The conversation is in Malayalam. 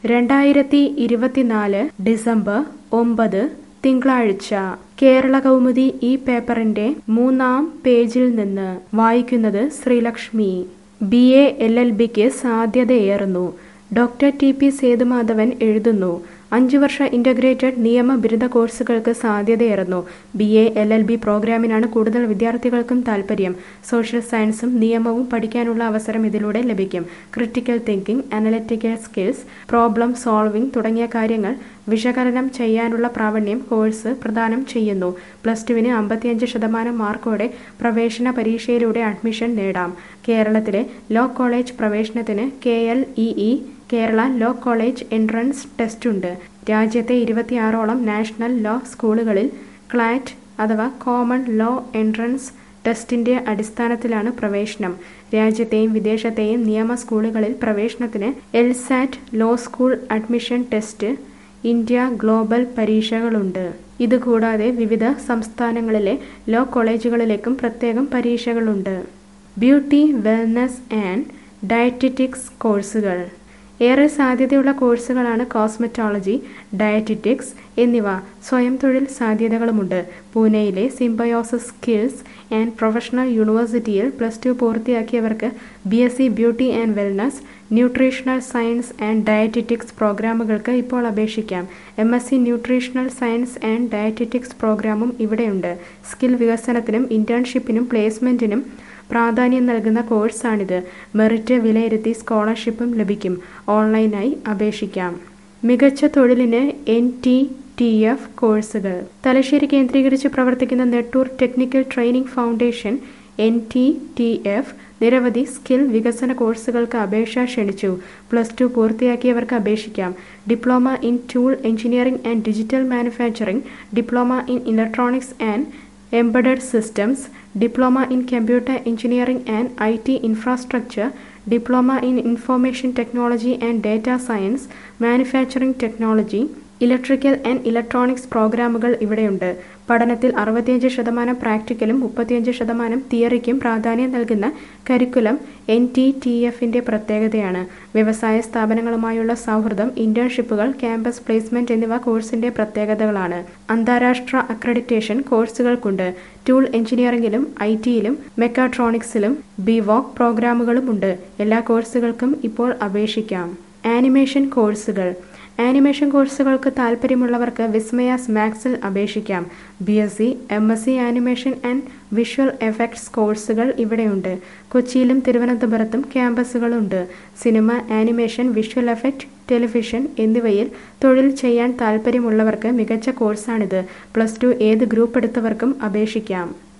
രണ്ടായിരത്തി ഇരുപത്തിനാല് ഡിസംബർ ഒമ്പത് തിങ്കളാഴ്ച കേരള കൗമുദി ഈ പേപ്പറിന്റെ മൂന്നാം പേജിൽ നിന്ന് വായിക്കുന്നത് Sreelakshmi B A L L ബിക്ക് സാധ്യതയേറുന്നു ഡോക്ടർ ടി പി സേതുമാധവൻ എഴുതുന്നു അഞ്ചു വർഷ ഇന്റഗ്രേറ്റഡ് നിയമ ബിരുദ കോഴ്സുകൾക്ക് സാധ്യതയേറുന്നു B A L L B പ്രോഗ്രാമിനാണ് കൂടുതൽ വിദ്യാർത്ഥികൾക്കും താൽപ്പര്യം സോഷ്യൽ സയൻസും നിയമവും പഠിക്കാനുള്ള അവസരം ഇതിലൂടെ ലഭിക്കും critical thinking analytical skills problem solving തുടങ്ങിയ കാര്യങ്ങൾ വിശകലനം ചെയ്യാനുള്ള പ്രാവീണ്യം കോഴ്സ് പ്രദാനം ചെയ്യുന്നു പ്ലസ് ടുവിന് അമ്പത്തിയഞ്ച് ശതമാനം മാർക്കോടെ പ്രവേശന പരീക്ഷയിലൂടെ അഡ്മിഷൻ നേടാം കേരളത്തിലെ ലോ കോളേജ് പ്രവേശനത്തിന് K L E E Kerala law college entrance ടെസ്റ്റുണ്ട് രാജ്യത്തെ ഇരുപത്തിയാറോളം നാഷണൽ ലോ സ്കൂളുകളിൽ ക്ലാറ്റ് അഥവാ കോമൺ ലോ എൻട്രൻസ് ടെസ്റ്റിന്റെ അടിസ്ഥാനത്തിലാണ് പ്രവേശനം രാജ്യത്തെയും വിദേശത്തെയും നിയമ സ്കൂളുകളിൽ പ്രവേശനത്തിന് LSAT law school admission test India global പരീക്ഷകളുണ്ട് ഇതുകൂടാതെ വിവിധ സംസ്ഥാനങ്ങളിലെ ലോ കോളേജുകളിലേക്കും പ്രത്യേകം പരീക്ഷകളുണ്ട് ബ്യൂട്ടി വെൽനസ് ആൻഡ് ഡയറ്ററ്റിക്സ് കോഴ്സുകൾ ഏറെ സാധ്യതയുള്ള കോഴ്സുകളാണ് കോസ്മെറ്റോളജി ഡയറ്ററ്റിക്സ് എന്നിവ സ്വയം തൊഴിൽ സാധ്യതകളുമുണ്ട് പൂനെയിലെ സിംബയോസിസ് സ്കിൽസ് ആൻഡ് പ്രൊഫഷണൽ യൂണിവേഴ്സിറ്റിയിൽ പ്ലസ് ടു പൂർത്തിയാക്കിയവർക്ക് B S C beauty and wellness nutritional science and dietetics പ്രോഗ്രാമുകൾക്ക് ഇപ്പോൾ അപേക്ഷിക്കാം M S C nutritional science and dietetics പ്രോഗ്രാമും ഇവിടെയുണ്ട് സ്കിൽ വികസനത്തിനും ഇന്റേൺഷിപ്പിനും പ്ലേസ്മെന്റിനും പ്രാധാന്യം നൽകുന്ന കോഴ്സാണിത് മെറിറ്റ് വിലയിരുത്തി സ്കോളർഷിപ്പും ലഭിക്കും ഓൺലൈനായി അപേക്ഷിക്കാം മികച്ച തൊഴിലിന് എൻ ടി ടി എഫ് കോഴ്സുകൾ തലശ്ശേരി കേന്ദ്രീകരിച്ച് പ്രവർത്തിക്കുന്ന Nettur technical training foundation N T T F നിരവധി സ്കിൽ വികസന കോഴ്സുകൾക്ക് അപേക്ഷ ക്ഷണിച്ചു പ്ലസ് ടു പൂർത്തിയാക്കിയവർക്ക് അപേക്ഷിക്കാം diploma in tool engineering and digital manufacturing diploma in electronics and embedded systems, diploma in computer engineering and IT infrastructure, diploma in information technology and data science, manufacturing technology, electrical and electronics പ്രോഗ്രാമുകൾ ഇവിടെയുണ്ട് പഠനത്തിൽ അറുപത്തിയഞ്ച് ശതമാനം പ്രാക്ടിക്കലും മുപ്പത്തിയഞ്ച് ശതമാനം തിയറിക്കും പ്രാധാന്യം നൽകുന്ന കരിക്കുലം എൻ ടി ടി എഫിന്റെ പ്രത്യേകതയാണ് വ്യവസായ സ്ഥാപനങ്ങളുമായുള്ള സൗഹൃദം ഇന്റേൺഷിപ്പുകൾ ക്യാമ്പസ് പ്ലേസ്മെന്റ് എന്നിവ കോഴ്സിന്റെ പ്രത്യേകതകളാണ് അന്താരാഷ്ട്ര അക്രഡിറ്റേഷൻ കോഴ്സുകൾക്കുണ്ട് ടൂൾ എഞ്ചിനീയറിംഗിലും ഐ ടിയിലും മെക്കാട്രോണിക്സിലും ബിവോക് പ്രോഗ്രാമുകളുമുണ്ട് എല്ലാ കോഴ്സുകൾക്കും ഇപ്പോൾ അപേക്ഷിക്കാം ആനിമേഷൻ കോഴ്സുകൾ ആനിമേഷൻ കോഴ്സുകൾക്ക് താൽപ്പര്യമുള്ളവർക്ക് വിസ്മയാസ് മാക്സിൽ അപേക്ഷിക്കാം B S C M S C animation and visual effects കോഴ്സുകൾ ഇവിടെയുണ്ട് കൊച്ചിയിലും തിരുവനന്തപുരത്തും ക്യാമ്പസുകളുണ്ട് cinema animation visual effect television എന്നിവയിൽ തൊഴിൽ ചെയ്യാൻ താൽപ്പര്യമുള്ളവർക്ക് മികച്ച കോഴ്സാണിത് പ്ലസ് ടു ഏത് ഗ്രൂപ്പ് എടുത്തവർക്കും അപേക്ഷിക്കാം